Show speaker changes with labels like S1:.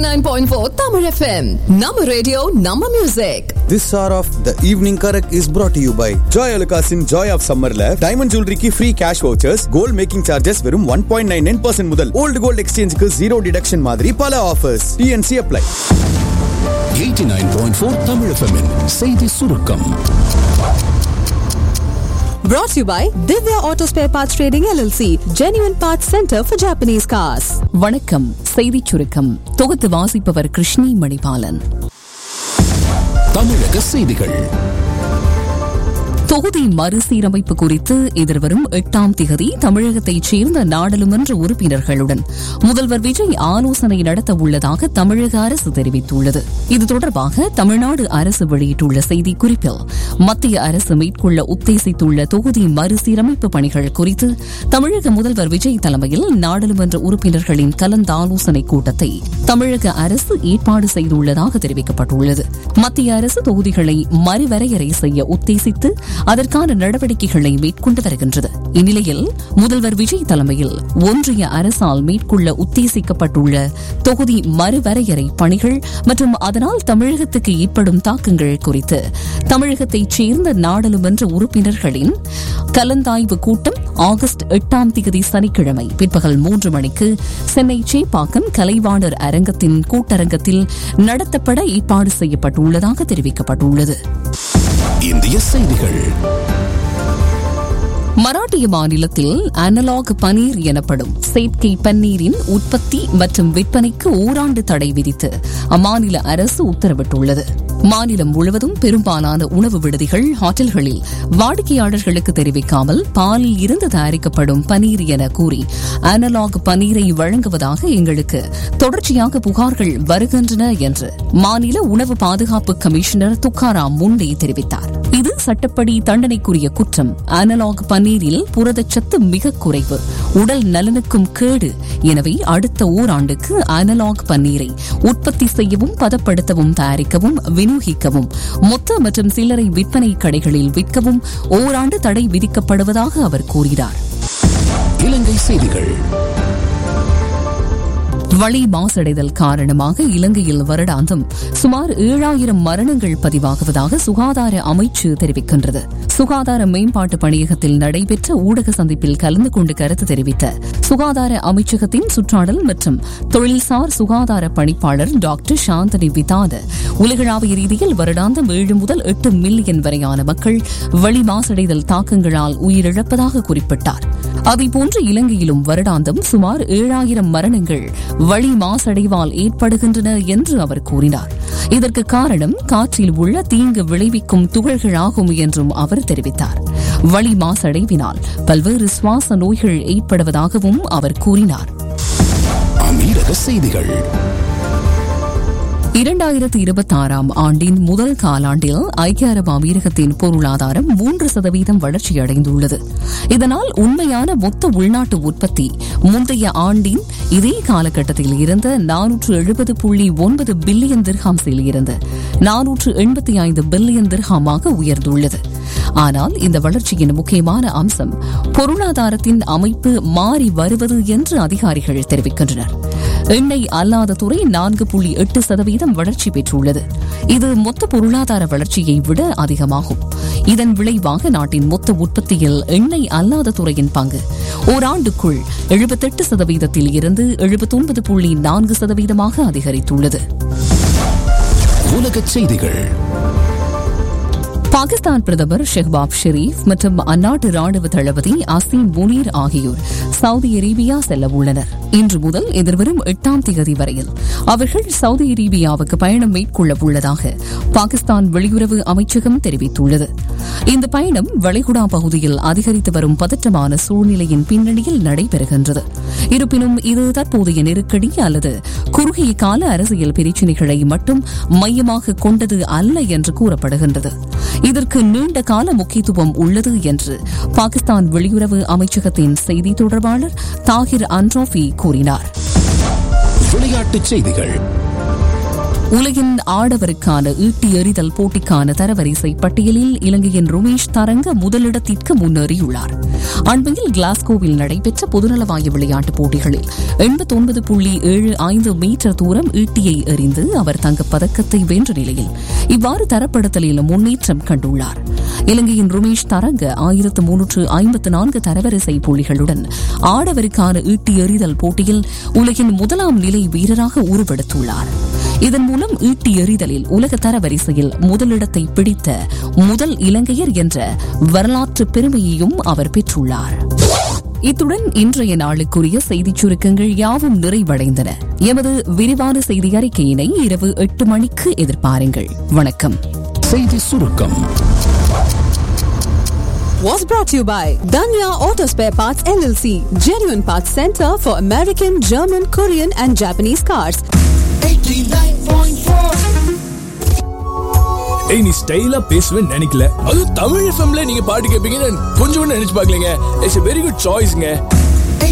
S1: 89.4 Tamil FM. Nama radio, Nama music.
S2: This hour of the evening correct is brought to you by Joy அலுகாஸின் joy of சம்மர்ல diamond ஜுவல்லரிக்கு free cash vouchers gold making charges வெறும் one point nine nine percent முதல் old gold எக்ஸ்சேஞ்சுக்கு zero deduction மாதிரி பல offers T N C apply
S3: 89.4 Tamil FM -இன் செய்தி சுருக்கம்
S1: Brought to you by Divya Auto Spare Parts Trading LLC, Genuine Parts Center for Japanese Cars.
S4: வணக்கம் செய்திச் சுருக்கம் தொகுத்து வாசிப்பவர் கிருஷ்ணி மணிபாலன்
S3: தமிழக செய்திகள்
S4: தொகுதி மறுசீரமைப்பு குறித்து எதிர்வரும் எட்டாம் திகதி தமிழகத்தைச் சேர்ந்த நாடாளுமன்ற உறுப்பினர்களுடன் முதல்வர் விஜய் ஆலோசனை நடத்த உள்ளதாக தமிழக அரசு தெரிவித்துள்ளது இது தொடர்பாக தமிழ்நாடு அரசு வெளியிட்டுள்ள செய்திக்குறிப்பில் மத்திய அரசு மேற்கொள்ள உத்தேசித்துள்ள தொகுதி மறுசீரமைப்பு பணிகள் குறித்து தமிழக முதல்வர் விஜய் தலைமையில் நாடாளுமன்ற உறுப்பினர்களின் கலந்தாலோசனை கூட்டத்தை தமிழக அரசு ஏற்பாடு செய்துள்ளதாக தெரிவிக்கப்பட்டுள்ளது மத்திய அரசு தொகுதிகளை மறுவரையறை செய்ய உத்தேசித்து அதற்கான நடவடிக்கைகளை மேற்கொண்டு வருகின்றது இந்நிலையில் முதல்வர் விஜய் தலைமையில் ஒன்றிய அரசால் மேற்கொள்ள உத்தேசிக்கப்பட்டுள்ள தொகுதி மறுவரையறை பணிகள் மற்றும் அதனால் தமிழகத்துக்கு ஏற்படும் தாக்கங்கள் குறித்து தமிழகத்தைச் சேர்ந்த நாடாளுமன்ற உறுப்பினர்களின் கலந்தாய்வு கூட்டம் ஆகஸ்ட் எட்டாம் தேதி சனிக்கிழமை பிற்பகல் மூன்று மணிக்கு சென்னை சேப்பாக்கம் கலைவாணர் அரங்கத்தின் கூட்டரங்கத்தில் நடத்தப்பட ஏற்பாடு செய்யப்பட்டுள்ளதாக தெரிவிக்கப்பட்டுள்ளது
S3: இந்திய செய்திகள்
S4: மராட்டிய மாநிலத்தில் அனலாக் பனீர் எனப்படும் செயற்கை பன்னீரின் உற்பத்தி மற்றும் விற்பனைக்கு ஓராண்டு தடை விதித்து அம்மாநில அரசு உத்தரவிட்டுள்ளது மாநிலம் முழுவதும் பெரும்பாலான உணவு விடுதிகள் ஹோட்டல்களில் வாடிக்கையாளர்களுக்கு தெரிவிக்காமல் பாலில் இருந்து தயாரிக்கப்படும் பனீர் என கூறி அனலாக் பனீரை வழங்குவதாக எங்களுக்கு தொடர்ச்சியாக புகார்கள் வருகின்றன என்று மாநில உணவு பாதுகாப்பு கமிஷனர் துக்காராம் முண்டே தெரிவித்தார் இது சட்டப்படி தண்டனைக்குரிய குற்றம் அனலாக் பன்னீரில் புரதச்சத்து மிக குறைவு உடல் நலனுக்கும் கேடு எனவே அடுத்த ஓராண்டுக்கு அனலாக் பன்னீரை உற்பத்தி செய்யவும் பதப்படுத்தவும் தயாரிக்கவும் விநியோகிக்கவும் மொத்த மற்றும் சில்லறை விற்பனை கடைகளில் விற்கவும் ஓராண்டு தடை விதிக்கப்படுவதாக அவர் கூறினார்
S3: இலங்கை செய்திகள்
S4: வளி மாசடைதல் காரணமாக இலங்கையில் வருடாந்தம் சுமார் ஏழாயிரம் மரணங்கள் பதிவாகுவதாக சுகாதார அமைச்சு தெரிவிக்கின்றது சுகாதார மேம்பாட்டு பணியகத்தில் நடைபெற்ற ஊடக சந்திப்பில் கலந்து கொண்டு கருத்து தெரிவித்த சுகாதார அமைச்சகத்தின் சுற்றாடல் மற்றும் தொழில்சார் சுகாதார பணிப்பாளர் டாக்டர் சாந்தனி விதாத உலகளாவிய ரீதியில் வருடாந்தம் ஏழு முதல் எட்டு மில்லியன் வரையான மக்கள் வளி மாசடைதல் தாக்கங்களால் உயிரிழப்பதாக குறிப்பிட்டார் அதேபோன்று இலங்கையிலும் வருடாந்தம் சுமார் ஏழாயிரம் மரணங்கள் வளி மாசடைவால் ஏற்படுகின்றன என்று அவர் கூறினார் இதற்கு காரணம் காற்றில் உள்ள தீங்கு விளைவிக்கும் துகள்களாகும் என்றும் அவர் தெரிவித்தார் வளி மாசடைவினால் பல்வேறு சுவாச நோய்கள் ஏற்படுவதாகவும் அவர் கூறினார்
S3: அமீரக செய்திகள்
S4: இரண்டாயிரத்தி இருபத்தி ஆறாம் ஆண்டின் முதல் காலாண்டில் ஐக்கிய அரபு அமீரகத்தின் பொருளாதாரம் மூன்று சதவீதம் வளர்ச்சியடைந்துள்ளது இதனால் உண்மையான மொத்த உள்நாட்டு உற்பத்தி முந்தைய ஆண்டின் இதே காலகட்டத்தில் இருந்த நானூற்று எழுபது புள்ளி ஒன்பது பில்லியன் திர்ஹாம்ஸில் இருந்து நானூற்று எண்பத்தி ஐந்து பில்லியன் திர்ஹாமாக உயர்ந்துள்ளது ஆனால் இந்த வளர்ச்சியின் முக்கியமான அம்சம் பொருளாதாரத்தின் அமைப்பு மாறி வருவது என்று அதிகாரிகள் தெரிவிக்கின்றனர் எண்ணெய் அல்லாத துறை நான்கு புள்ளி எட்டு சதவீதம் வளர்ச்சி பெற்றுள்ளது இது மொத்த பொருளாதார வளர்ச்சியை விட அதிகமாகும் இதன் விளைவாக நாட்டின் மொத்த உற்பத்தியில் எண்ணெய் அல்லாத துறையின் பங்கு ஓராண்டுக்குள் எழுபத்தெட்டு சதவீதத்தில் இருந்து எழுபத்தொன்பது புள்ளி நான்கு சதவீதமாக அதிகரித்துள்ளது
S3: உலக செய்திகள்
S4: பாகிஸ்தான் பிரதமர் ஷெஹ்பாப் ஷெரீப் மற்றும் அந்நாட்டு ராணுவ தளபதி அசீம் முனீர் ஆகியோர் சவுதி அரேபியா செல்ல உள்ளனர் இன்று முதல் எதிர்வரும் எட்டாம் தேதி வரையில் அவர்கள் சவுதி அரேபியாவுக்கு பயணம் மேற்கொள்ள உள்ளதாக பாகிஸ்தான் வெளியுறவு அமைச்சகம் தெரிவித்துள்ளது இந்த பயணம் வளைகுடா பகுதியில் அதிகரித்து வரும் பதற்றமான சூழ்நிலையின் பின்னணியில் நடைபெறுகின்றது இருப்பினும் இது தற்போதைய நெருக்கடி அல்லது குறுகிய கால அரசியல் பிரச்சினைகளை மட்டும் மையமாக கொண்டது அல்ல என்று கூறப்படுகின்றது இதற்கு நீண்ட கால முக்கியத்துவம் உள்ளது என்று பாகிஸ்தான் வெளியுறவு அமைச்சகத்தின் செய்தி தொடர்பாளர் தாகிர் அன்ராஃபி கூறினார்
S3: விளையாட்டுச் செய்திகள்
S4: உலகின் ஆடவருக்கான ஈட்டி எறிதல் போட்டிக்கான தரவரிசை பட்டியலில் இலங்கையின் ருமேஷ் தரங்க முதலிடத்திற்கு முன்னேறியுள்ளார் அண்மையில் கிளாஸ்கோவில் நடைபெற்ற பொதுநலவாய விளையாட்டுப் போட்டிகளில் எண்பத்தொன்பது புள்ளி ஏழு ஐந்து மீட்டர் தூரம் ஈட்டியை எறிந்து அவர் தங்கப் பதக்கத்தை வென்ற நிலையில் இவ்வாறு தரப்படுத்தலில் முன்னேற்றம் கண்டுள்ளார் இலங்கையின் ருமேஷ் தரங்க ஆயிரத்து முன்னூற்று ஐம்பத்து நான்கு தரவரிசை புள்ளிகளுடன் ஆடவருக்கான ஈட்டி எறிதல் போட்டியில் உலகின் முதலாம் நிலை வீரராக உருவெடுத்துள்ளார் இதன் மூலம் ஈட்டி எறிதலில் உலக தரவரிசையில் முதலிடத்தை பிடித்த முதல் இலங்கையர் என்ற வரலாற்று பெருமையையும் அவர் பெற்றுள்ளார் இத்துடன் இன்றைய நாளுக்குரிய செய்திச் சுருக்கங்கள் யாவும் நிறைவடைந்தன எமது விரிவான செய்தி அறிக்கையினை இரவு எட்டு மணிக்கு எதிர்பாருங்கள் வணக்கம்
S3: செய்தி சுருக்கம்
S1: Was brought to you by Danya Auto Spare Parts LLC, genuine parts center for American, German, Korean, and Japanese cars.
S5: ஏய் நீ ஸ்டைலா பேசுவேன்னு நினைக்கல அது தமிழ் எஃப்எம்ல நீங்க பாட்டு கேட்பீங்கன்னு கொஞ்சம் கூட நினைச்சு பார்க்கலங்க இட்ஸ் வெரி குட் சாய்ஸ்ங்க